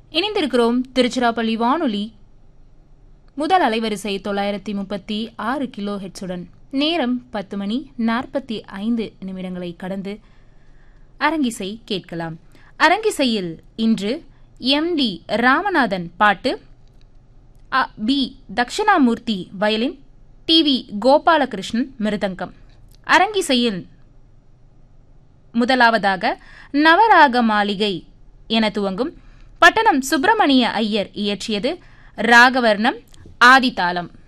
இணைந்திருக்கிறோம் திருச்சிராப்பள்ளி வானொலி முதல் அலைவரிசை தொள்ளாயிரத்தி முப்பத்தி ஆறு கிலோ ஹெட்ஸுடன் நேரம் பத்து மணி நாற்பத்தி ஐந்து நிமிடங்களை கடந்து அரங்கிசை கேட்கலாம் அரங்கிசையில் இன்று எம் டி ராமநாதன் பாட்டு அ. P Dakshinamurthy violin T V Gopalakrishnan mridangam அரங்கிசையில் முதலாவதாக நவராக மாளிகை என துவங்கும் பட்டணம் சுப்பிரமணிய ஐயர் இயற்றியது ராகவர்ணம் ஆதிதாளம்